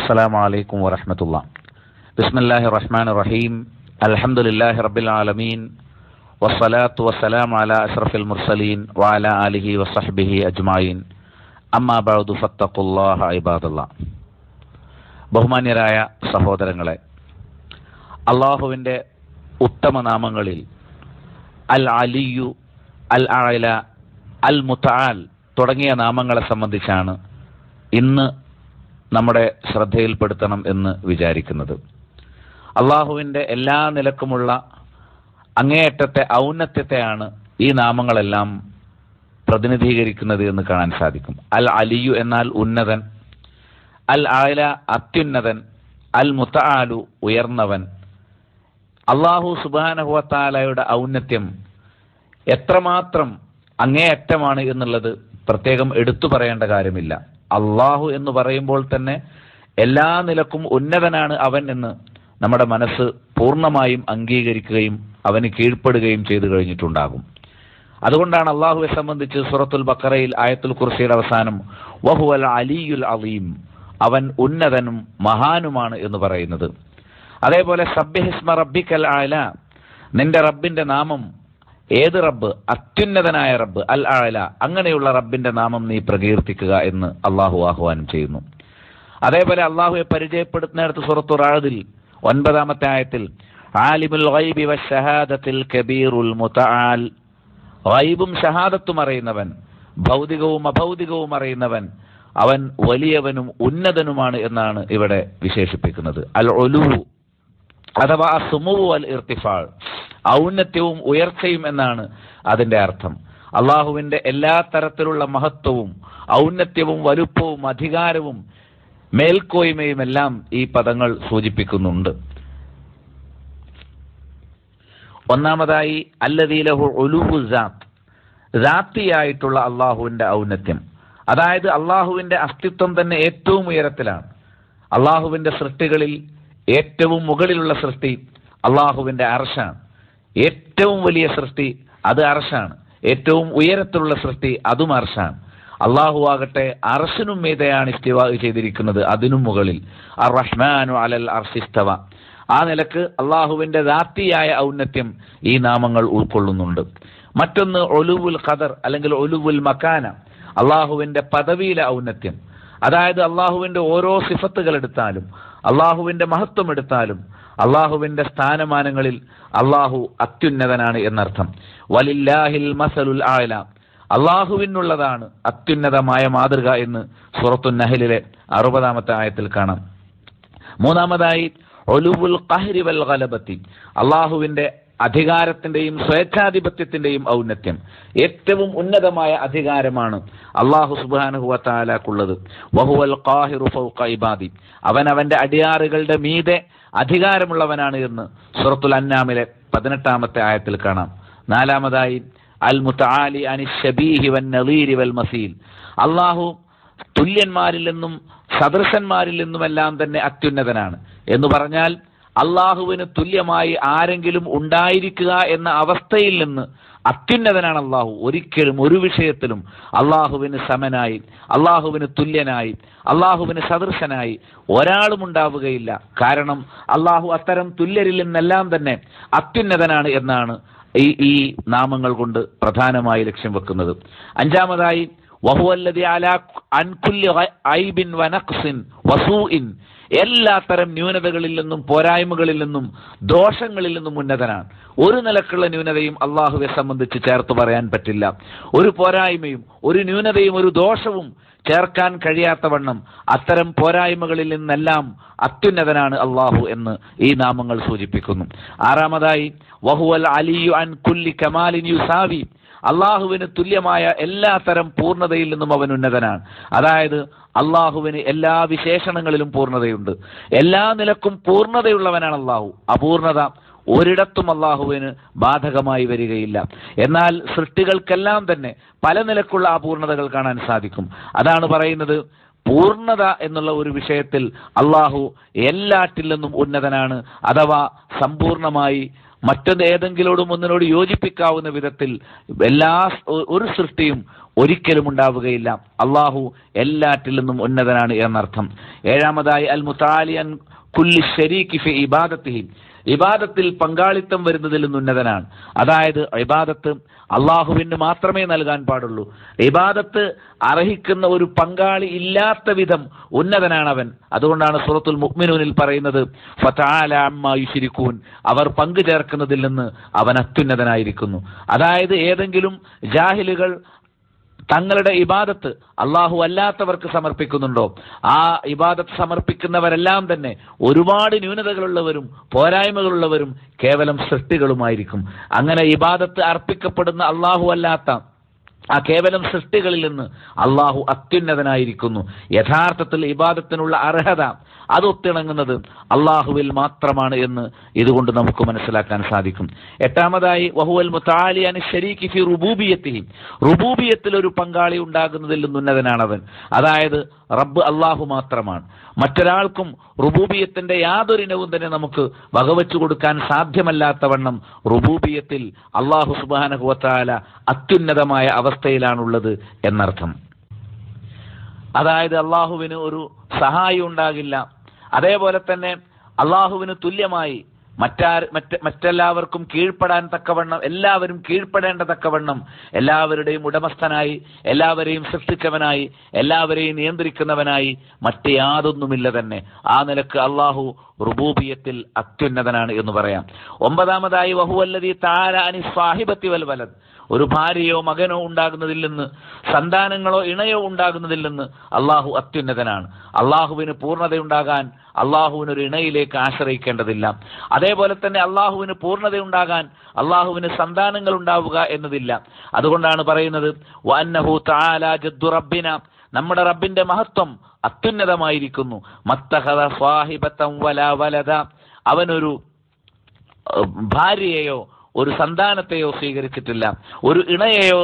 السلام عليكم ورحمة الله بسم الله الرحمن الرحيم الحمد لله رب العالمين والصلاة والسلام على أشرف المرسلين وعلى آله وصحبه أجمعين أما بعد فاتقوا الله عباد الله ബഹുമാന്യരായ സഹോദരങ്ങളെ അള്ളാഹുവിൻ്റെ ഉത്തമ നാമങ്ങളിൽ അൽ അലിയു അൽ അല അൽ മുത്താൽ തുടങ്ങിയ നാമങ്ങളെ സംബന്ധിച്ചാണ് ഇന്ന് നമ്മുടെ ശ്രദ്ധയിൽപ്പെടുത്തണം എന്ന് വിചാരിക്കുന്നത് അള്ളാഹുവിൻ്റെ എല്ലാ നിലക്കുമുള്ള അങ്ങേയറ്റത്തെ ഔന്നത്യത്തെയാണ് ഈ നാമങ്ങളെല്ലാം പ്രതിനിധീകരിക്കുന്നത് എന്ന് കാണാൻ സാധിക്കും അൽ അലിയു എന്നാൽ ഉന്നതൻ അൽ ആല അത്യുന്നതൻ അൽ മുത്തആലു ഉയർന്നവൻ അള്ളാഹു സുബാനഹുവത്താലയുടെ ഔന്നത്യം എത്രമാത്രം അങ്ങേയറ്റമാണ് എന്നുള്ളത് പ്രത്യേകം എടുത്തു പറയേണ്ട കാര്യമില്ല അള്ളാഹു എന്ന് പറയുമ്പോൾ തന്നെ എല്ലാ നിലക്കും ഉന്നതനാണ് അവൻ എന്ന് നമ്മുടെ മനസ്സ് പൂർണ്ണമായും അംഗീകരിക്കുകയും അവന് കീഴ്പ്പെടുകയും ചെയ്തു കഴിഞ്ഞിട്ടുണ്ടാകും അതുകൊണ്ടാണ് അള്ളാഹുവെ സംബന്ധിച്ച് സുറത്തുൽ ബക്കറയിൽ ആയത്തുൽ കുർസിയുടെ അവസാനം വഹുവൽ അലിയുൽ അലീം അവൻ ഉന്നതനും മഹാനുമാണ് എന്ന് പറയുന്നത് അതേപോലെ സബ്യഹിസ്മ റബ്ബിക്കൽ ആല നിന്റെ റബ്ബിന്റെ നാമം ഏത് റബ്ബ് അത്യുന്നതനായ റബ്ബ് അൽ ആല അങ്ങനെയുള്ള റബ്ബിന്റെ നാമം നീ പ്രകീർത്തിക്കുക എന്ന് അള്ളാഹു ആഹ്വാനം ചെയ്യുന്നു അതേപോലെ അള്ളാഹുവെ പരിചയപ്പെടുത്തുന്നിടത്ത് സുറത്തു റാദിൽ ഒൻപതാമത്തെ ആയത്തിൽ ആലിമുൽ ഗൈബി വശഹാദത്തിൽ കബീറുൽ മുതആൽ ഗൈബും ഷഹാദത്തും അറിയുന്നവൻ ഭൗതികവും അഭൗതികവും അറിയുന്നവൻ അവൻ വലിയവനും ഉന്നതനുമാണ് എന്നാണ് ഇവിടെ വിശേഷിപ്പിക്കുന്നത് അൽ ഒലു അഥവാ സുമുവു അൽ ഇർത്തിഫാൾ ഔന്നത്യവും ഉയർച്ചയും എന്നാണ് അതിന്റെ അർത്ഥം അള്ളാഹുവിന്റെ എല്ലാ തരത്തിലുള്ള മഹത്വവും ഔന്നത്യവും വലുപ്പവും അധികാരവും മേൽക്കോയ്മയും എല്ലാം ഈ പദങ്ങൾ സൂചിപ്പിക്കുന്നുണ്ട് ഒന്നാമതായി അല്ലദീലഹു ഒലുവു ജാത്ത് ജാത്തിയായിട്ടുള്ള അള്ളാഹുവിന്റെ ഔന്നത്യം അതായത് അള്ളാഹുവിന്റെ അസ്തിത്വം തന്നെ ഏറ്റവും ഉയരത്തിലാണ് അള്ളാഹുവിന്റെ സൃഷ്ടികളിൽ ഏറ്റവും മുകളിലുള്ള സൃഷ്ടി അള്ളാഹുവിന്റെ അർഷാണ് ഏറ്റവും വലിയ സൃഷ്ടി അത് അർഷാണ് ഏറ്റവും ഉയരത്തിലുള്ള സൃഷ്ടി അതും അർഷാണ് അള്ളാഹു ആകട്ടെ അർഷിനും മീതയാണ് ഇസ്തിവ ചെയ്തിരിക്കുന്നത് അതിനും മുകളിൽ അർ റഹ്മാനു അലൽ അർഷിസ്തവ ആ നിലക്ക് അള്ളാഹുവിന്റെ ദാത്തിയായ ഔന്നത്യം ഈ നാമങ്ങൾ ഉൾക്കൊള്ളുന്നുണ്ട് മറ്റൊന്ന് ഒലുവുൽ ഖദർ അല്ലെങ്കിൽ ഒലുവുൽ മക്കാന അള്ളാഹുവിന്റെ പദവിയിലെ ഔന്നത്യം അതായത് അള്ളാഹുവിന്റെ ഓരോ സിഫത്തുകൾ എടുത്താലും അള്ളാഹുവിന്റെ മഹത്വം എടുത്താലും അള്ളാഹുവിന്റെ സ്ഥാനമാനങ്ങളിൽ അള്ളാഹു അത്യുന്നതനാണ് എന്നർത്ഥം വലില്ലാഹിൽ മസലുൽ ആല അള്ളാഹുവിനുള്ളതാണ് അത്യുന്നതമായ മാതൃക എന്ന് സുറത്തു നഹലിലെ അറുപതാമത്തെ ആയത്തിൽ കാണാം മൂന്നാമതായി ഒലുവുൽ ഖഹരി വൽ ഗലബത്തി അള്ളാഹുവിന്റെ അധികാരത്തിന്റെയും സ്വേച്ഛാധിപത്യത്തിന്റെയും ഔന്നത്യം ഏറ്റവും ഉന്നതമായ അധികാരമാണ് അള്ളാഹു സുബാനുഹുവത്താലാക്കുള്ളത് വഹുവൽ ഖാഹിറു ഫൗഖ ഇബാദി അവൻ അവന്റെ അടിയാറുകളുടെ മീതെ അധികാരമുള്ളവനാണ് എന്ന് സുറത്തുൽ അന്നാമിലെ പതിനെട്ടാമത്തെ ആയത്തിൽ കാണാം നാലാമതായി അൽ മുത്തആലി അനി ഷബീഹി വൻ നളീരി വൽ മസീൽ അള്ളാഹു തുല്യന്മാരിൽ നിന്നും സദൃശന്മാരിൽ നിന്നുമെല്ലാം തന്നെ അത്യുന്നതനാണ് എന്ന് പറഞ്ഞാൽ അള്ളാഹുവിന് തുല്യമായി ആരെങ്കിലും ഉണ്ടായിരിക്കുക എന്ന അവസ്ഥയിൽ നിന്ന് അത്യുന്നതനാണ് അള്ളാഹു ഒരിക്കലും ഒരു വിഷയത്തിലും അള്ളാഹുവിന് സമനായി അള്ളാഹുവിന് തുല്യനായി അള്ളാഹുവിന് സദൃശനായി ഒരാളും ഉണ്ടാവുകയില്ല കാരണം അള്ളാഹു അത്തരം തുല്യരിൽ നിന്നെല്ലാം തന്നെ അത്യുന്നതനാണ് എന്നാണ് ഈ ഈ നാമങ്ങൾ കൊണ്ട് പ്രധാനമായി ലക്ഷ്യം വെക്കുന്നത് അഞ്ചാമതായി വഹുവല്ലതി അലാ അൻകുല്ലി ഐബിൻ വനക്സിൻ വസൂഇൻ എല്ലാത്തരം ന്യൂനതകളിൽ നിന്നും പോരായ്മകളിൽ നിന്നും ദോഷങ്ങളിൽ നിന്നും ഉന്നതനാണ് ഒരു നിലക്കുള്ള ന്യൂനതയും അള്ളാഹുവെ സംബന്ധിച്ച് ചേർത്ത് പറയാൻ പറ്റില്ല ഒരു പോരായ്മയും ഒരു ന്യൂനതയും ഒരു ദോഷവും ചേർക്കാൻ കഴിയാത്തവണ്ണം അത്തരം പോരായ്മകളിൽ നിന്നെല്ലാം അത്യുന്നതനാണ് അള്ളാഹു എന്ന് ഈ നാമങ്ങൾ സൂചിപ്പിക്കുന്നു ആറാമതായി വഹുവൽ അലിയു അൻ കുല്ലി കമാലിൻ യുസാവി അള്ളാഹുവിന് തുല്യമായ എല്ലാ തരം പൂർണ്ണതയിൽ നിന്നും അവൻ ഉന്നതനാണ് അതായത് അള്ളാഹുവിന് എല്ലാ വിശേഷണങ്ങളിലും പൂർണ്ണതയുണ്ട് എല്ലാ നിലക്കും പൂർണ്ണതയുള്ളവനാണ് അള്ളാഹു അപൂർണത ഒരിടത്തും അള്ളാഹുവിന് ബാധകമായി വരികയില്ല എന്നാൽ സൃഷ്ടികൾക്കെല്ലാം തന്നെ പല നിലക്കുള്ള അപൂർണതകൾ കാണാൻ സാധിക്കും അതാണ് പറയുന്നത് പൂർണ്ണത എന്നുള്ള ഒരു വിഷയത്തിൽ അള്ളാഹു എല്ലാറ്റിൽ നിന്നും ഉന്നതനാണ് അഥവാ സമ്പൂർണമായി മറ്റൊന്ന് ഏതെങ്കിലോടും ഒന്നിനോട് യോജിപ്പിക്കാവുന്ന വിധത്തിൽ എല്ലാ ഒ- ഒരു സൃഷ്ടിയും ഒരിക്കലും ഉണ്ടാവുകയില്ല അള്ളാഹു എല്ലാറ്റിൽ നിന്നും ഉന്നതനാണ് എന്നർത്ഥം ഏഴാമതായി അൽ മുത്താലിയൻ കുല്ലി ഷരീഖി ഫി ഇബാദത്തിഹി ഇബാദത്തിൽ പങ്കാളിത്തം വരുന്നതിൽ നിന്ന് ഉന്നതനാണ് അതായത് ഇബാദത്ത് അള്ളാഹുവിന് മാത്രമേ നൽകാൻ പാടുള്ളൂ ഇബാദത്ത് അർഹിക്കുന്ന ഒരു പങ്കാളി ഇല്ലാത്ത വിധം ഉന്നതനാണ് അവൻ അതുകൊണ്ടാണ് സൂറത്തുൽ മുഅ്മിനൂനിൽ പറയുന്നത് ഫതആല അമ്മാ യുശ്രികൂൻ അവർ പങ്കു ചേർക്കുന്നതിൽ നിന്ന് അവൻ അത്യുന്നതനായിരിക്കുന്നു അതായത് ഏതെങ്കിലും ജാഹിലുകൾ തങ്ങളുടെ ഇബാദത്ത് അള്ളാഹു അല്ലാത്തവർക്ക് സമർപ്പിക്കുന്നുണ്ടോ ആ ഇബാദത്ത് സമർപ്പിക്കുന്നവരെല്ലാം തന്നെ ഒരുപാട് ന്യൂനതകളുള്ളവരും പോരായ്മകളുള്ളവരും കേവലം സൃഷ്ടികളുമായിരിക്കും അങ്ങനെ ഇബാദത്ത് അർപ്പിക്കപ്പെടുന്ന അള്ളാഹു അല്ലാത്ത ആ കേവലം സൃഷ്ടികളിൽ നിന്ന് അള്ളാഹു അത്യുന്നതനായിരിക്കുന്നു യഥാർത്ഥത്തിൽ ഇബാദത്തിനുള്ള അർഹത അത് ഒത്തിണങ്ങുന്നത് അള്ളാഹുവിൽ മാത്രമാണ് എന്ന് ഇതുകൊണ്ട് നമുക്ക് മനസ്സിലാക്കാൻ സാധിക്കും എട്ടാമതായി വഹുവൽ മുത്താലിയാൻ ഷരീഖി ഫി റുബൂബിയത്തിഹി റുബൂബിയത്തിൽ ഒരു പങ്കാളി ഉണ്ടാകുന്നതിൽ നിന്ന് ഉന്നതനാണവൻ അതായത് റബ്ബ് അള്ളാഹു മാത്രമാണ് മറ്റൊരാൾക്കും റുബൂബിയത്തിന്റെ യാതൊരു ഇനവും തന്നെ നമുക്ക് വകവെച്ചു കൊടുക്കാൻ സാധ്യമല്ലാത്തവണ്ണം റുബൂബിയത്തിൽ അള്ളാഹു സുബാനഹുവത്താല അത്യുന്നതമായ അവസ്ഥയിലാണുള്ളത് എന്നർത്ഥം അതായത് അള്ളാഹുവിന് ഒരു സഹായം ഉണ്ടാകില്ല അതേപോലെ തന്നെ അള്ളാഹുവിന് തുല്യമായി മറ്റാർ മറ്റ് മറ്റെല്ലാവർക്കും കീഴ്പ്പെടാൻ തക്കവണ്ണം എല്ലാവരും കീഴ്പ്പെടേണ്ട തക്കവണ്ണം എല്ലാവരുടെയും ഉടമസ്ഥനായി എല്ലാവരെയും സൃഷ്ടിച്ചവനായി എല്ലാവരെയും നിയന്ത്രിക്കുന്നവനായി മറ്റ് യാതൊന്നുമില്ല തന്നെ ആ നിലക്ക് അള്ളാഹു റുബൂബിയത്തിൽ അത്യുന്നതനാണ് എന്ന് പറയാം ഒമ്പതാമതായി വഹുവല്ലതി താര അനി സാഹിബത്തി വൽ വലത് ഒരു ഭാര്യയോ മകനോ ഉണ്ടാകുന്നതിൽ നിന്ന് സന്താനങ്ങളോ ഇണയോ ഉണ്ടാകുന്നതിൽ നിന്ന് അള്ളാഹു അത്യുന്നതനാണ് അള്ളാഹുവിന് പൂർണ്ണതയുണ്ടാകാൻ അള്ളാഹുവിന് ഒരു ഇണയിലേക്ക് ആശ്രയിക്കേണ്ടതില്ല അതേപോലെ തന്നെ അള്ളാഹുവിന് പൂർണ്ണതയുണ്ടാകാൻ അള്ളാഹുവിന് സന്താനങ്ങൾ ഉണ്ടാവുക എന്നതില്ല അതുകൊണ്ടാണ് പറയുന്നത് വന്നഹു തആല ജദ്ദു റബ്ബിന നമ്മുടെ റബ്ബിന്റെ മഹത്വം അത്യുന്നതമായിരിക്കുന്നു മത്തഹദ സ്വാഹിബത്തം വല വലത അവനൊരു ഏഹ്, ഭാര്യയെയോ ഒരു സന്താനത്തെയോ സ്വീകരിച്ചിട്ടില്ല ഒരു ഇണയെയോ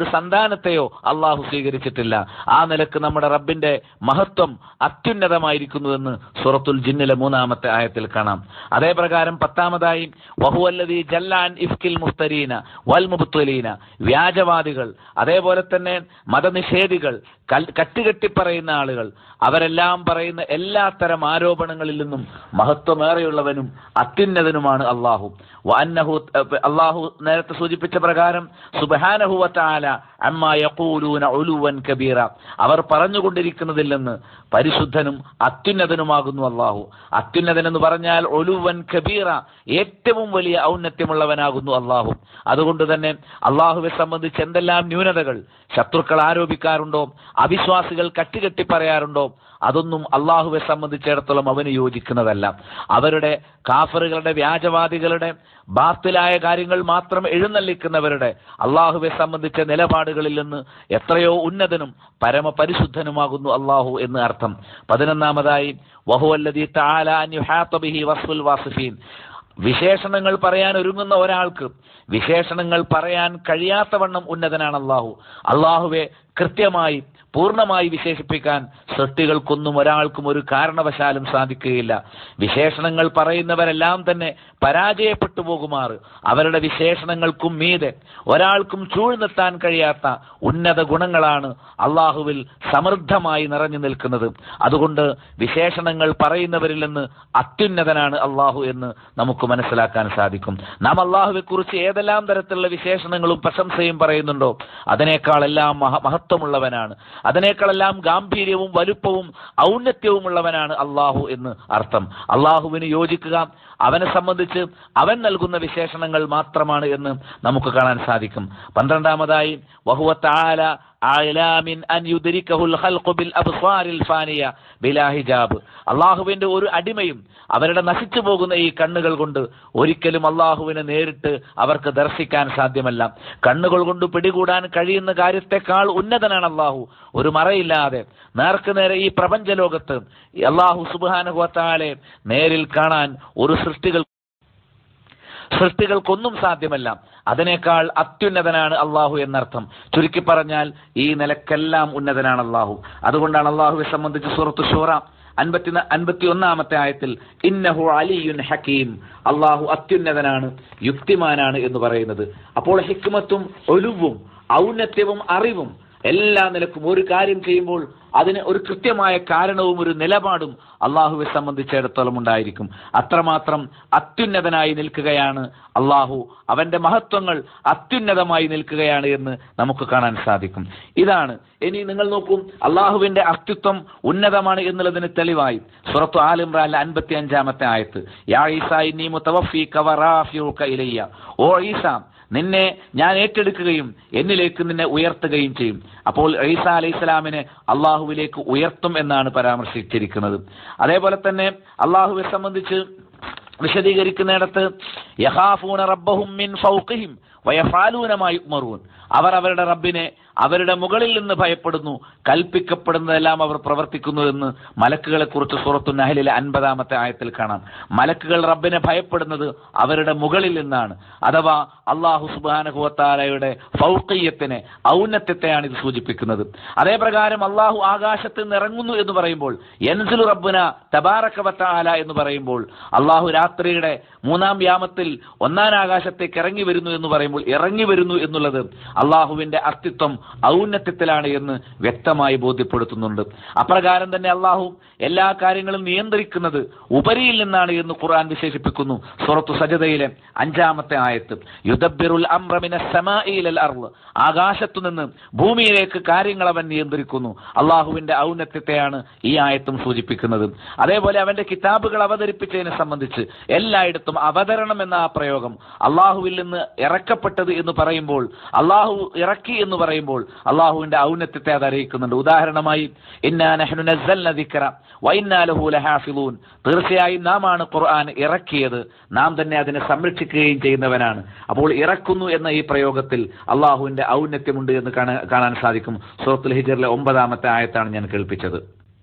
ഒരു സന്താനത്തെയോ അള്ളാഹു സ്വീകരിച്ചിട്ടില്ല ആ നിലക്ക് നമ്മുടെ റബ്ബിന്റെ മഹത്വം അത്യുന്നതമായിരിക്കുന്നുവെന്ന് സൂറത്തുൽ ജിന്നിലെ മൂന്നാമത്തെ ആയത്തിൽ കാണാം അതേ പ്രകാരം പത്താമതായി വഹുവല്ലതി ജല്ലാൻ ഇഫ്കിൽ മുസ്തരീന വൽ മുബ്തലീന വ്യാജവാദികൾ അതേപോലെ തന്നെ മതനിഷേധികൾ കൽ- കട്ടുകെട്ടി പറയുന്ന ആളുകൾ അവരെല്ലാം പറയുന്ന എല്ലാ തരം ആരോപണങ്ങളിൽ നിന്നും മഹത്വമേറെയുള്ളവനും അത്യുന്നതനുമാണ് അള്ളാഹു വഅന്നഹു അള്ളാഹു നേരത്തെ സൂചിപ്പിച്ച പ്രകാരം സുബ്ഹാനഹു വതആല അമ്മാ യഖൂലൂന ഉലുവൻ കബീറ അവർ പറഞ്ഞുകൊണ്ടിരിക്കുന്നതിൽ നിന്ന് പരിശുദ്ധനും അത്യുന്നതനുമാകുന്നു അള്ളാഹു അത്യുന്നതൻ എന്ന് പറഞ്ഞാൽ ഒലുവൻ കബീറ ഏറ്റവും വലിയ ഔന്നത്യമുള്ളവനാകുന്നു അള്ളാഹു അതുകൊണ്ട് തന്നെ അള്ളാഹുവെ സംബന്ധിച്ച് എന്തെല്ലാം ന്യൂനതകൾ ശത്രുക്കൾ ആരോപിക്കാറുണ്ടോ അവിശ്വാസികൾ കട്ടുകെട്ടി പറയാറുണ്ടോ അതൊന്നും അള്ളാഹുവെ സംബന്ധിച്ചിടത്തോളം അവന് യോജിക്കുന്നതല്ല അവരുടെ കാഫറുകളുടെ വ്യാജവാദികളുടെ ബാത്തിലായ കാര്യങ്ങൾ മാത്രം എഴുന്നള്ളിക്കുന്നവരുടെ അള്ളാഹുവെ സംബന്ധിച്ച നിലപാടുകളിൽ നിന്ന് എത്രയോ ഉന്നതനും പരമപരിശുദ്ധനുമാകുന്നു അള്ളാഹു എന്ന് അർത്ഥം പതിനൊന്നാമതായി വഹുവല്ലദീ തആല അൻ യുഹാത്ത ബിഹി വസ്ഫുൽ വാസിഫീൻ വിശേഷണങ്ങൾ പറയാൻ ഒരുങ്ങുന്ന ഒരാൾക്ക് വിശേഷണങ്ങൾ പറയാൻ കഴിയാത്തവണ്ണം ഉന്നതനാണ് അള്ളാഹു അള്ളാഹുവെ കൃത്യമായി പൂർണ്ണമായി വിശേഷിപ്പിക്കാൻ സൃഷ്ടികൾക്കൊന്നും ഒരാൾക്കും ഒരു കാരണവശാലും സാധിക്കുകയില്ല വിശേഷണങ്ങൾ പറയുന്നവരെല്ലാം തന്നെ പരാജയപ്പെട്ടു പോകുമാറ് അവരുടെ വിശേഷണങ്ങൾക്കും മീതെ ഒരാൾക്കും ചൂഴ്ന്നെത്താൻ കഴിയാത്ത ഉന്നത ഗുണങ്ങളാണ് അള്ളാഹുവിൽ സമൃദ്ധമായി നിറഞ്ഞു നിൽക്കുന്നത് അതുകൊണ്ട് വിശേഷണങ്ങൾ പറയുന്നവരിൽ നിന്ന് അത്യുന്നതനാണ് അള്ളാഹു എന്ന് നമുക്ക് മനസ്സിലാക്കാൻ സാധിക്കും നാം അള്ളാഹുവെ കുറിച്ച് ഏതെല്ലാം തരത്തിലുള്ള വിശേഷണങ്ങളും പ്രശംസയും പറയുന്നുണ്ടോ അതിനേക്കാളെല്ലാം മഹ മഹത്വമുള്ളവനാണ് അതിനേക്കാളെല്ലാം ഗാംഭീര്യവും വലുപ്പവും ഔന്നത്യവും ഉള്ളവനാണ് അള്ളാഹു എന്ന് അർത്ഥം അള്ളാഹുവിന് യോജിക്കുക അവനെ സംബന്ധിച്ച് അവൻ നൽകുന്ന വിശേഷണങ്ങൾ മാത്രമാണ് എന്ന് നമുക്ക് കാണാൻ സാധിക്കും പന്ത്രണ്ടാമതായി വഹുവ തആല അലാമിൻ അൻ യുദ്രിക്കഹുൽ ഖൽഖു ബിൽ അബ്സാരിൽ ഫാനിയ ബിലാ ഹിജാബ് അള്ളാഹുവിന്റെ ഒരു അടിമയും അവരുടെ നശിച്ചു പോകുന്ന ഈ കണ്ണുകൾ കൊണ്ട് ഒരിക്കലും അള്ളാഹുവിനെ നേരിട്ട് അവർക്ക് ദർശിക്കാൻ സാധ്യമല്ല കണ്ണുകൾ കൊണ്ട് പിടികൂടാൻ കഴിയുന്ന കാര്യത്തെക്കാൾ ഉന്നതനാണ് അള്ളാഹു ഒരു മറയില്ലാതെ നേർക്ക് നേരെ ഈ പ്രപഞ്ച ലോകത്ത് അള്ളാഹു സുബാനുഹത്താലെ നേരിൽ കാണാൻ ഒരു സൃഷ്ടികൾ സൃഷ്ടികൾക്കൊന്നും സാധ്യമല്ല അതിനേക്കാൾ അത്യുന്നതനാണ് അള്ളാഹു എന്നർത്ഥം ചുരുക്കി പറഞ്ഞാൽ ഈ നിലക്കെല്ലാം ഉന്നതനാണ് അള്ളാഹു അതുകൊണ്ടാണ് അള്ളാഹുവെ സംബന്ധിച്ച് സൂറത്ത് ഷൂറ അൻപത്തി അൻപത്തി ഒന്നാമത്തെ ആയത്തിൽ ഇന്നഹു അലിയുൻ ഹക്കീം അള്ളാഹു അത്യുന്നതനാണ് യുക്തിമാനാണ് എന്ന് പറയുന്നത് അപ്പോൾ ഹിക്മത്തും ഒലുവും ഔന്നത്യവും അറിവും എല്ലാ നിലക്കും ഒരു കാര്യം ചെയ്യുമ്പോൾ അതിന് ഒരു കൃത്യമായ കാരണവും ഒരു നിലപാടും അള്ളാഹുവെ സംബന്ധിച്ചിടത്തോളം ഉണ്ടായിരിക്കും അത്രമാത്രം അത്യുന്നതനായി നിൽക്കുകയാണ് അള്ളാഹു അവന്റെ മഹത്വങ്ങൾ അത്യുന്നതമായി നിൽക്കുകയാണ് എന്ന് നമുക്ക് കാണാൻ സാധിക്കും ഇതാണ് ഇനി നിങ്ങൾ നോക്കൂ അള്ളാഹുവിന്റെ അസ്തിത്വം ഉന്നതമാണ് എന്നുള്ളതിന് തെളിവായി സുറത്തു ആലിമ്രാൻ അൻപത്തി അഞ്ചാമത്തെ ആയത്ത് യാ ഈസാ ഇന്നീ മുത്തവഫീക വറാഫിഉക ഇലയ്യ ഓ ഈസ നിന്നെ ഞാൻ ഏറ്റെടുക്കുകയും എന്നിലേക്ക് നിന്നെ ഉയർത്തുകയും ചെയ്യും അപ്പോൾ ഈസ അലൈഹി സ്വലാമിനെ അള്ളാഹുവിലേക്ക് ഉയർത്തും എന്നാണ് പരാമർശിച്ചിരിക്കുന്നത് അതേപോലെ തന്നെ അള്ളാഹുവെ സംബന്ധിച്ച് വിശദീകരിക്കുന്നിടത്ത് യഹാഫൂന റബ്ബഹും മിൻ ഫൗഖിഹിം വയഫാലൂനമായി ഉമറൂൻ അവർ അവരുടെ റബ്ബിനെ അവരുടെ മുകളിൽ നിന്ന് ഭയപ്പെടുന്നു കൽപ്പിക്കപ്പെടുന്നതെല്ലാം അവർ പ്രവർത്തിക്കുന്നു എന്ന് മലക്കുകളെ കുറിച്ച് സൂറത്തു നഹലിലെ അൻപതാമത്തെ ആയത്തിൽ കാണാം മലക്കുകൾ റബ്ബിനെ ഭയപ്പെടുന്നത് അവരുടെ മുകളിൽ നിന്നാണ് അഥവാ അള്ളാഹു സുബാനുഭവത്താലയുടെ ഫൗക്കയ്യത്തിനെ ഔന്നത്യത്തെയാണ് ഇത് സൂചിപ്പിക്കുന്നത് അതേ പ്രകാരം അള്ളാഹു ആകാശത്ത് നിന്ന് ഇറങ്ങുന്നു എന്ന് പറയുമ്പോൾ എൻസുലു റബ്ബുന തബാറക്കവത്താല എന്ന് പറയുമ്പോൾ അള്ളാഹു രാത്രിയുടെ മൂന്നാം യാമത്തിൽ ഒന്നാം ആകാശത്തേക്ക് ഇറങ്ങി വരുന്നു എന്ന് പറയുമ്പോൾ ഇറങ്ങി വരുന്നു എന്നുള്ളത് അള്ളാഹുവിന്റെ അസ്തിത്വം ഔന്നത്യത്തിലാണ് എന്ന് വ്യക്തമായി ബോധ്യപ്പെടുത്തുന്നുണ്ട് അപ്രകാരം തന്നെ അള്ളാഹു എല്ലാ കാര്യങ്ങളും നിയന്ത്രിക്കുന്നത് ഉപരിയിൽ നിന്നാണ് എന്ന് ഖുർആൻ വിശേഷിപ്പിക്കുന്നു സുറത്തു സജതയിലെ അഞ്ചാമത്തെ ആയത്ത് യുദബിറുൽ അംറമിന സമാഇലൽ അർള് ആകാശത്തു നിന്ന് ഭൂമിയിലേക്ക് കാര്യങ്ങൾ അവൻ നിയന്ത്രിക്കുന്നു അള്ളാഹുവിന്റെ ഔന്നത്യത്തെയാണ് ഈ ആയത്തും സൂചിപ്പിക്കുന്നത് അതേപോലെ അവന്റെ കിതാബുകൾ അവതരിപ്പിച്ചതിനെ സംബന്ധിച്ച് എല്ലായിടത്തും അവതരണം എന്ന ആ പ്രയോഗം അള്ളാഹുവിൽ നിന്ന് ഇറക്കപ്പെട്ടത് എന്ന് പറയുമ്പോൾ അള്ളാഹു ഇറക്കി എന്ന് പറയുമ്പോൾ അള്ളാഹുവിന്റെ ഔന്നത്യത്തെ അത് അറിയിക്കുന്നുണ്ട് ഉദാഹരണമായി ഇന്നാ നഹ്നു നസ്സൽന ദിക്ര വഇന്നാ ലഹു ലഹാഫിളൂൻ തീർച്ചയായും നാം ആണ് ഖുർആൻ ഇറക്കിയത് നാം തന്നെ അതിനെ സംരക്ഷിക്കുകയും ചെയ്യുന്നവനാണ് അപ്പോൾ ഇറക്കുന്നു എന്ന ഈ പ്രയോഗത്തിൽ അള്ളാഹുവിന്റെ ഔന്നത്യമുണ്ട് എന്ന് കാണാ- കാണാൻ സാധിക്കും സൂറത്തുൽ ഹിജറിലെ ഒമ്പതാമത്തെ ആയത്താണ് ഞാൻ കേൾപ്പിച്ചത്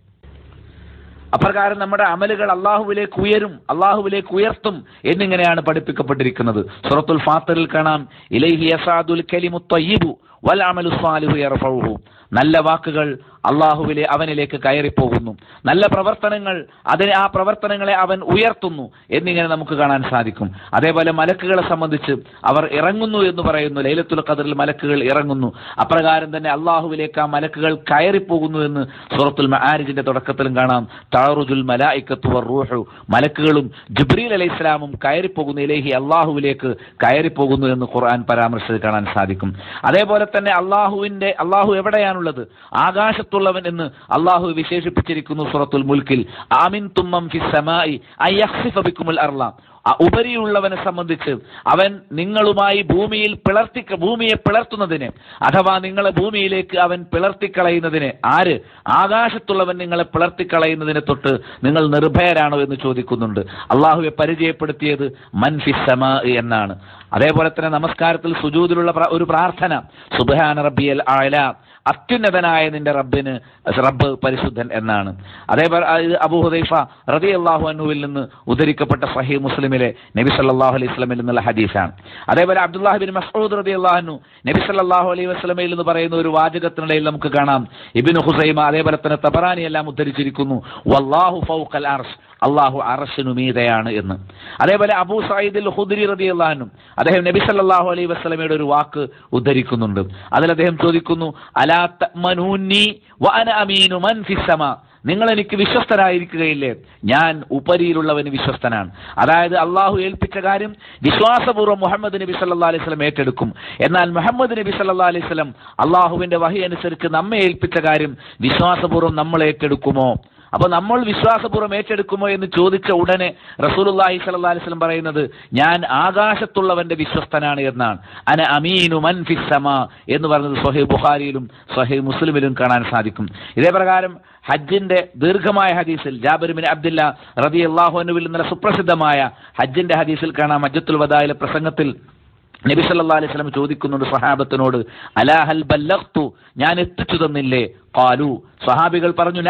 അപ്രകാരം നമ്മുടെ അമലുകൾ അള്ളാഹുവിലേക്ക് ഉയരും അള്ളാഹുവിലേക്ക് ഉയർത്തും എന്നിങ്ങനെയാണ് പഠിപ്പിക്കപ്പെട്ടിരിക്കുന്നത് സൂറത്തുൽ ഫാത്തറിൽ കാണാം ഇലൈഹി യസാദുൽ കലിമു ത്വയ്യിബു വൽ അമലു സ്വാലിഹു യർഫഉഹു നല്ല വാക്കുകൾ അള്ളാഹുവിലെ അവനിലേക്ക് കയറിപ്പോകുന്നു നല്ല പ്രവർത്തനങ്ങൾ അതിനെ ആ പ്രവർത്തനങ്ങളെ അവൻ ഉയർത്തുന്നു എന്നിങ്ങനെ നമുക്ക് കാണാൻ സാധിക്കും അതേപോലെ മലക്കുകളെ സംബന്ധിച്ച് അവർ ഇറങ്ങുന്നു എന്ന് പറയുന്നു ലൈലത്തുൽ ഖദറിൽ മലക്കുകൾ ഇറങ്ങുന്നു അപ്രകാരം തന്നെ അള്ളാഹുവിലേക്ക് ആ മലക്കുകൾ കയറിപ്പോകുന്നു എന്ന് സൂറത്തുൽ മആരിജിന്റെ തുടക്കത്തിലും കാണാം താറുജുൽ മലായിക്കത്തു റൂഹു മലക്കുകളും ജിബ്രീൽ അലൈഹി ഇസ്ലാമും കയറിപ്പോകുന്നു ഇലേഹി അള്ളാഹുവിലേക്ക് കയറിപ്പോകുന്നു എന്ന് ഖുർആൻ പരാമർശിച്ചത് കാണാൻ സാധിക്കും അതേപോലെ തന്നെ അള്ളാഹുവിന്റെ അള്ളാഹു എവിടെയാണുള്ളത് ആകാശത്തുള്ളവൻ എന്ന് അള്ളാഹു വിശേഷിപ്പിച്ചിരിക്കുന്നു സൂറത്തുൽ മുൽക്കിൽ ആമിൻ തുമ്മം ഫി സമായി അയ്യഖ്സിഫ ബിക്കുമുൽ അർള ആ ഉപരിയുള്ളവനെ സംബന്ധിച്ച് അവൻ നിങ്ങളുമായി ഭൂമിയിൽ പിളർത്തി ഭൂമിയെ പിളർത്തുന്നതിന് അഥവാ നിങ്ങളെ ഭൂമിയിലേക്ക് അവൻ പിളർത്തിക്കളയുന്നതിന് ആര് ആകാശത്തുള്ളവൻ നിങ്ങളെ പിളർത്തിക്കളയുന്നതിനെ തൊട്ട് നിങ്ങൾ നിർഭയരാണോ എന്ന് ചോദിക്കുന്നുണ്ട് അള്ളാഹുവെ പരിചയപ്പെടുത്തിയത് മൻഫിസമ എന്നാണ് അതേപോലെ തന്നെ നമസ്കാരത്തിൽ സുജൂദിലുള്ള പ്ര- ഒരു പ്രാർത്ഥന സുബാന റബ്ബിയൽ ആല അത്യുന്നതനായ നിന്റെ റബ്ബിന് റബ്ബ് പരിശുദ്ധൻ എന്നാണ് അതേപോലെ അത് അബൂ ഹുദൈഫ റതി അള്ളാഹു അനുവിൽ നിന്ന് ഉദ്ധരിക്കപ്പെട്ട സഹീ മുസ്ലിമിലെ നബി സല്ലല്ലാഹു അലൈഹി വസല്ലമയിൽ നിന്നുള്ള ഹദീസാണ് അതേപോലെ അബ്ദുല്ലാഹി ബിൻ മസ്ഊദ് റതി അള്ളാഹു നബി സല്ലല്ലാഹു അലൈഹി വസല്ലമയിൽ നിന്ന് പറയുന്ന ഒരു വാചകത്തിനിടയിൽ നമുക്ക് കാണാം ഇബ്നു ഹുസൈമ അതേപോലെ തന്നെ തബറാനി എല്ലാം ഉദ്ധരിച്ചിരിക്കുന്നു വല്ലാഹു ഫൗഖൽ അർഷ് അള്ളാഹു അറഷിനു മീതയാണ് എന്ന് അതേപോലെ അബൂ സയ്യിദുൽ ഹുദ്രി റളിയല്ലാഹു അൻഹു അദ്ദേഹം നബി സല്ലല്ലാഹു അലൈഹി വസല്ലമയുടെ ഒരു വാക്ക് ഉദ്ധരിക്കുന്നുണ്ട് അതിൽ അദ്ദേഹം ചോദിക്കുന്നു അലാ തഅ്മനൂനി വഅന അമീനു മൻ ഫിസ് സമാ നിങ്ങൾ എനിക്ക് വിശ്വസ്തരായിരിക്കുകയില്ലേ ഞാൻ ഉപരിയിലുള്ളവന് വിശ്വസ്തനാണ് അതായത് അള്ളാഹു ഏൽപ്പിച്ച കാര്യം വിശ്വാസപൂർവ്വം മുഹമ്മദ് നബി സല്ലാ അലൈഹി സ്വലം ഏറ്റെടുക്കും എന്നാൽ മുഹമ്മദ് നബി സല്ലാ അലൈഹി സ്വലം അള്ളാഹുവിന്റെ വഹി അനുസരിച്ച് നമ്മെ ഏൽപ്പിച്ച കാര്യം വിശ്വാസപൂർവ്വം നമ്മൾ ഏറ്റെടുക്കുമോ അപ്പൊ നമ്മൾ വിശ്വാസപൂർവ്വം ഏറ്റെടുക്കുമോ എന്ന് ചോദിച്ച ഉടനെ റസൂലുള്ളാഹി സ്വല്ലല്ലാഹി അലൈഹി വസല്ലം പറയുന്നത് ഞാൻ ആകാശത്തുള്ളവന്റെ വിശ്വസ്തനാണ് എന്നാണ് അന അമീനു മൻ ഫിസ് സമാ എന്ന് പറയുന്നത് സ്വഹീ ബുഖാരിയിലും സ്വഹീ മുസ്ലിമിലും കാണാൻ സാധിക്കും ഇതേ പ്രകാരം ഹജ്ജിന്റെ ദീർഘമായ ഹദീസിൽ ജാബിർ ബിൻ അബ്ദുല്ല റതി അള്ളാഹുനുവിൽ നിന്നുള്ള സുപ്രസിദ്ധമായ ഹജ്ജിന്റെ ഹദീസിൽ കാണാം ഹജ്ജത്തുൽ വദായിലെ പ്രസംഗത്തിൽ നബി സല്ലല്ലാഹു അലൈഹി വസല്ലം ചോദിക്കുന്നുണ്ട് സഹാബത്തിനോട് അലാ ഹൽ ബല്ലഗ്തു ഞാൻ എത്തിച്ചു തന്നില്ലേ ഖാലു സഹാബികൾ പറഞ്ഞു നാം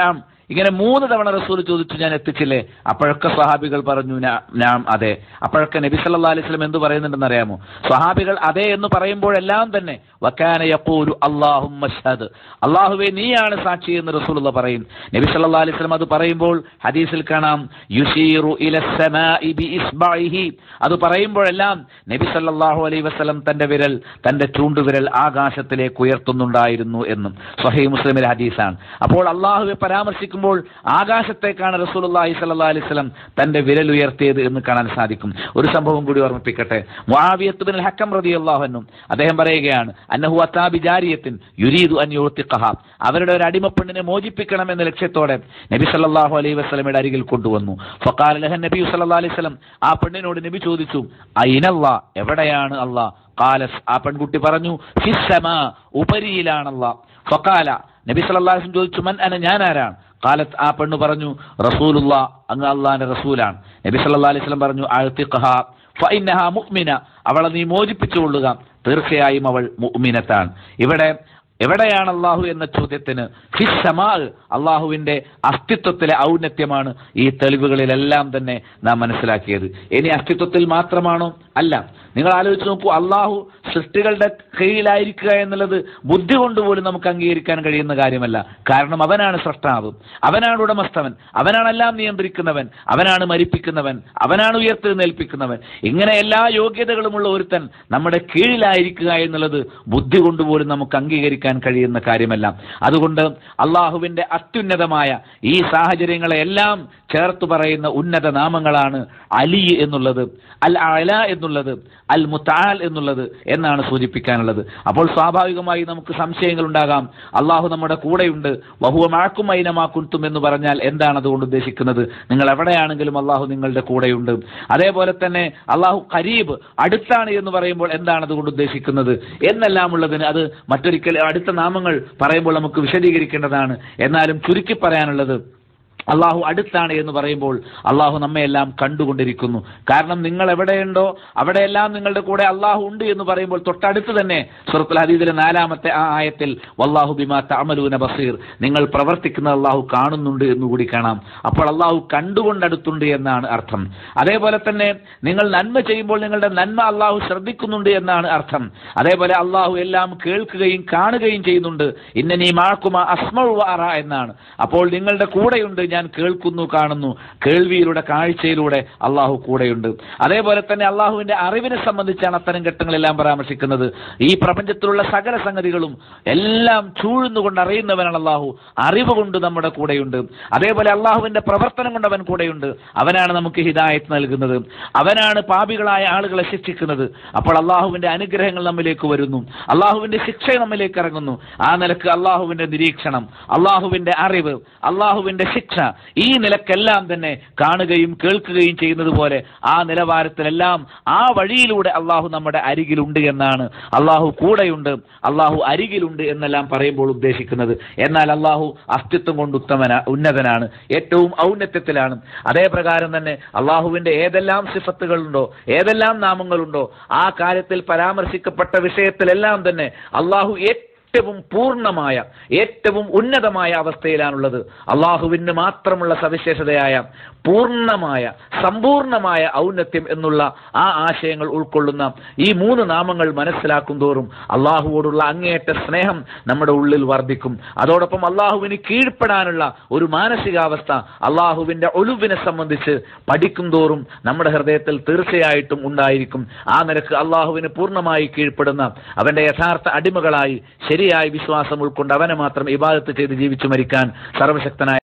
ഇങ്ങനെ മൂന്ന് തവണ റസൂൽ ചോദിച്ചു ഞാൻ എത്തിച്ചില്ലേ അപ്പോഴൊക്കെ സ്വഹാബികൾ പറഞ്ഞു "ഞാ- ഞാൻ അതെ അപ്പോഴൊക്കെ നബി സല്ലല്ലാഹു അലൈഹി വസല്ലം എന്ത് പറയുന്നുണ്ടെന്ന് അറിയാമോ സ്വഹാബികൾ അതെ എന്ന് പറയുമ്പോഴെല്ലാം തന്നെ വക്കാന യഖൂലു അല്ലാഹുമ്മ ഷ്ഹദ് അള്ളാഹുവേ നീയാണ് സാക്ഷി എന്ന് റസൂലുള്ള പറയും നബി സല്ലല്ലാഹു അലൈഹി വസല്ലം അത് പറയുമ്പോൾ ഹദീസിൽ കാണാം യുഷീറു ഇല സമാഇ ബി ഇസ്ബഇഹി അത് പറയുമ്പോഴെല്ലാം നബി സല്ലല്ലാഹു അലൈഹി വസല്ലം തന്റെ വിരൽ തന്റെ ചൂണ്ടുവിരൽ ആകാശത്തിലേക്ക് ഉയർത്തുന്നുണ്ടായിരുന്നു എന്നും സ്വഹീഹ് മുസ്ലിമിലെ ഹദീസാണ് അപ്പോൾ അള്ളാഹുവെ പരാമർശിക്കുമ്പോൾ ആകാശത്തേക്കാണ് റസൂലുള്ളാഹി സ്വല്ലല്ലാഹു അലൈഹി വസല്ലം തന്റെ വിരൽ ഉയർത്തിയത് എന്ന് കാണാൻ സാധിക്കും ഒരു സംഭവം കൂടി ഓർമ്മിപ്പിക്കട്ടെ മുആവിയത്ത് ബിൻ ഹക്കം റളിയല്ലാഹു അൻഹു അദ്ദേഹം പറയുകയാണ് അന്നഹു അത്താ ബിജാരിയത്തിൻ യുരീദു അൻ യുത്തിഖഹ അവരുടെ ഒരു അടിമപ്പെണ്ണിനെ മോചിപ്പിക്കണം എന്ന ലക്ഷ്യത്തോടെ നബി സല്ലല്ലാഹു അലൈഹി വസല്ലമയുടെ അരികിൽ കൊണ്ടുവന്നു ഫഖാല ലഹ നബി സല്ലല്ലാഹു അലൈഹി വസല്ലം ആ പെണ്ണിനോട് നബി ചോദിച്ചു അയിനല്ലാ എവിടെയാണ് അല്ലാ ഖാലസ് ആ പെൺകുട്ടി പറഞ്ഞു ഫിസ്സമാ ഉപരിയിലാണല്ലാ ഫഖാല നബി സല്ലല്ലാഹു അലൈഹി വസല്ലം ചോദിച്ചു മൻ അന ഞാൻ ആരാണ് കാലത്ത് ആ പെണ്ണ് പറഞ്ഞു റസൂലുള്ള അങ്ങ് അള്ളാന്റെ റസൂലാണ് നബി സല്ലല്ലാഹു അലൈഹി വസല്ലം പറഞ്ഞു അഴ്ത്തിഖഹ ഫഇന്നഹ മുഅ്മിന അവളെ നീ മോചിപ്പിച്ചുകൊള്ളുക തീർച്ചയായും അവൾ മുഅ്മിനത്താണ് ഇവിടെ എവിടെയാണ് അള്ളാഹു എന്ന ചോദ്യത്തിന് ഫിസ്സമാ അള്ളാഹുവിന്റെ അസ്തിത്വത്തിലെ ഔന്നത്യമാണ് ഈ തെളിവുകളിലെല്ലാം തന്നെ നാം മനസ്സിലാക്കിയത് ഇനി അസ്തിത്വത്തിൽ മാത്രമാണോ അല്ല നിങ്ങൾ ആലോചിച്ച് നോക്കൂ അള്ളാഹു സൃഷ്ടികളുടെ കീഴിലായിരിക്കുക എന്നുള്ളത് ബുദ്ധി കൊണ്ടുപോലും നമുക്ക് അംഗീകരിക്കാൻ കഴിയുന്ന കാര്യമല്ല കാരണം അവനാണ് സൃഷ്ടാവ് അവനാണ് ഉടമസ്ഥവൻ അവനാണ് എല്ലാം നിയന്ത്രിക്കുന്നവൻ അവനാണ് മരിപ്പിക്കുന്നവൻ അവനാണ് ഉയർത്തെഴുന്നേൽപ്പിക്കുന്നവൻ ഇങ്ങനെ എല്ലാ യോഗ്യതകളുമുള്ള ഒരുത്തൻ നമ്മുടെ കീഴിലായിരിക്കുക എന്നുള്ളത് ബുദ്ധി കൊണ്ടുപോലും നമുക്ക് അംഗീകരിക്കാൻ കഴിയുന്ന കാര്യമല്ല അതുകൊണ്ട് അള്ളാഹുവിന്റെ അത്യുന്നതമായ ഈ സാഹചര്യങ്ങളെല്ലാം ചേർത്ത് പറയുന്ന ഉന്നത നാമങ്ങളാണ് അലി എന്നുള്ളത് അൽ അല എന്നുള്ളത് അൽ മുത്താൽ എന്നുള്ളത് എന്നാണ് സൂചിപ്പിക്കാനുള്ളത് അപ്പോൾ സ്വാഭാവികമായി നമുക്ക് സംശയങ്ങൾ ഉണ്ടാകാം അള്ളാഹു നമ്മുടെ കൂടെയുണ്ട് ബഹുവ മാക്കും അയിനമാക്കുത്തും എന്ന് പറഞ്ഞാൽ എന്താണ് അതുകൊണ്ട് ഉദ്ദേശിക്കുന്നത് നിങ്ങൾ എവിടെയാണെങ്കിലും അള്ളാഹു നിങ്ങളുടെ കൂടെയുണ്ട് അതേപോലെ തന്നെ അള്ളാഹു ഖരീബ് അടുത്താണ് എന്ന് പറയുമ്പോൾ എന്താണ് അതുകൊണ്ട് ഉദ്ദേശിക്കുന്നത് എന്നെല്ലാം ഉള്ളതിന് അത് മറ്റൊരിക്കൽ അടുത്ത നാമങ്ങൾ പറയുമ്പോൾ നമുക്ക് വിശദീകരിക്കേണ്ടതാണ് എന്നാലും ചുരുക്കി പറയാനുള്ളത് അള്ളാഹു അടുത്താണ് എന്ന് പറയുമ്പോൾ അള്ളാഹു നമ്മയെല്ലാം കണ്ടുകൊണ്ടിരിക്കുന്നു കാരണം നിങ്ങൾ എവിടെയുണ്ടോ അവിടെയെല്ലാം നിങ്ങളുടെ കൂടെ അള്ളാഹു ഉണ്ട് എന്ന് പറയുമ്പോൾ തൊട്ടടുത്ത് തന്നെ സുറത്തുൽ ഹദീദിലെ നാലാമത്തെ ആ ആയത്തിൽ വല്ലാഹു ബിമാ തഅമലൂന ബസീർ നിങ്ങൾ പ്രവർത്തിക്കുന്നത് അള്ളാഹു കാണുന്നുണ്ട് എന്ന് കൂടി കാണാം അപ്പോൾ അള്ളാഹു കണ്ടുകൊണ്ടടുത്തുണ്ട് എന്നാണ് അർത്ഥം അതേപോലെ തന്നെ നിങ്ങൾ നന്മ ചെയ്യുമ്പോൾ നിങ്ങളുടെ നന്മ അള്ളാഹു ശ്രദ്ധിക്കുന്നുണ്ട് എന്നാണ് അർത്ഥം അതേപോലെ അള്ളാഹു എല്ലാം കേൾക്കുകയും കാണുകയും ചെയ്യുന്നുണ്ട് ഇന്ന നീ മാക്കുമ അസ്മഉ വഅറ എന്നാണ് അപ്പോൾ നിങ്ങളുടെ കൂടെയുണ്ട് ഞാൻ കേൾക്കുന്നു കാണുന്നു കേൾവിയിലൂടെ കാഴ്ചയിലൂടെ അള്ളാഹു കൂടെയുണ്ട് അതേപോലെ തന്നെ അള്ളാഹുവിന്റെ അറിവിനെ സംബന്ധിച്ചാണ് അത്തരം ഘട്ടങ്ങളെല്ലാം പരാമർശിക്കുന്നത് ഈ പ്രപഞ്ചത്തിലുള്ള സകല സംഗതികളും എല്ലാം ചൂഴ്ന്നുകൊണ്ട് അറിയുന്നവനാണ് അള്ളാഹു അറിവ് കൊണ്ട് നമ്മുടെ കൂടെയുണ്ട് അതേപോലെ അള്ളാഹുവിന്റെ പ്രവർത്തനം കൊണ്ട് അവൻ കൂടെയുണ്ട് അവനാണ് നമുക്ക് ഹിദായത്ത് നൽകുന്നത് അവനാണ് പാപികളായ ആളുകളെ ശിക്ഷിക്കുന്നത് അപ്പോൾ അള്ളാഹുവിന്റെ അനുഗ്രഹങ്ങൾ നമ്മിലേക്ക് വരുന്നു അള്ളാഹുവിന്റെ ശിക്ഷ നമ്മിലേക്ക് ഇറങ്ങുന്നു ആ നിലക്ക് അള്ളാഹുവിന്റെ നിരീക്ഷണം അള്ളാഹുവിന്റെ അറിവ് അള്ളാഹുവിന്റെ ശിക്ഷ ഈ നിലക്കെല്ലാം തന്നെ കാണുകയും കേൾക്കുകയും ചെയ്യുന്നത് പോലെ ആ നിലവാരത്തിലെല്ലാം ആ വഴിയിലൂടെ അള്ളാഹു നമ്മുടെ അരികിലുണ്ട് എന്നാണ് അള്ളാഹു കൂടെയുണ്ട് അള്ളാഹു അരികിലുണ്ട് എന്നെല്ലാം പറയുമ്പോൾ ഉദ്ദേശിക്കുന്നത് എന്നാൽ അള്ളാഹു അസ്തിത്വം കൊണ്ട് ഉത്തമന ഉന്നതനാണ് ഏറ്റവും ഔന്നത്യത്തിലാണ് അതേ പ്രകാരം തന്നെ അള്ളാഹുവിന്റെ ഏതെല്ലാം സിഫത്തുകളുണ്ടോ ഏതെല്ലാം നാമങ്ങളുണ്ടോ ആ കാര്യത്തിൽ പരാമർശിക്കപ്പെട്ട വിഷയത്തിലെല്ലാം തന്നെ അള്ളാഹു ഏറ്റവും പൂർണ്ണമായ ഏറ്റവും ഉന്നതമായ അവസ്ഥയിലാണുള്ളത് അള്ളാഹുവിന് മാത്രമുള്ള സവിശേഷതയായ പൂർണ്ണമായ സമ്പൂർണമായ ഔന്നത്യം എന്നുള്ള ആ ആശയങ്ങൾ ഉൾക്കൊള്ളുന്ന ഈ മൂന്ന് നാമങ്ങൾ മനസ്സിലാക്കും തോറും അള്ളാഹുവോടുള്ള അങ്ങേയറ്റ സ്നേഹം നമ്മുടെ ഉള്ളിൽ വർദ്ധിക്കും അതോടൊപ്പം അള്ളാഹുവിന് കീഴ്പ്പെടാനുള്ള ഒരു മാനസികാവസ്ഥ അള്ളാഹുവിന്റെ ഒലുവിനെ സംബന്ധിച്ച് പഠിക്കും തോറും നമ്മുടെ ഹൃദയത്തിൽ തീർച്ചയായിട്ടും ഉണ്ടായിരിക്കും ആ നിരക്ക് അള്ളാഹുവിന് പൂർണ്ണമായി കീഴ്പ്പെടുന്ന അവന്റെ യഥാർത്ഥ അടിമകളായി ശരിയായ വിശ്വാസം ഉൾക്കൊണ്ട് അവനെ മാത്രം ഇബാദത്ത് ചെയ്ത് ജീവിച്ചു മരിക്കാൻ സർവശക്തനായ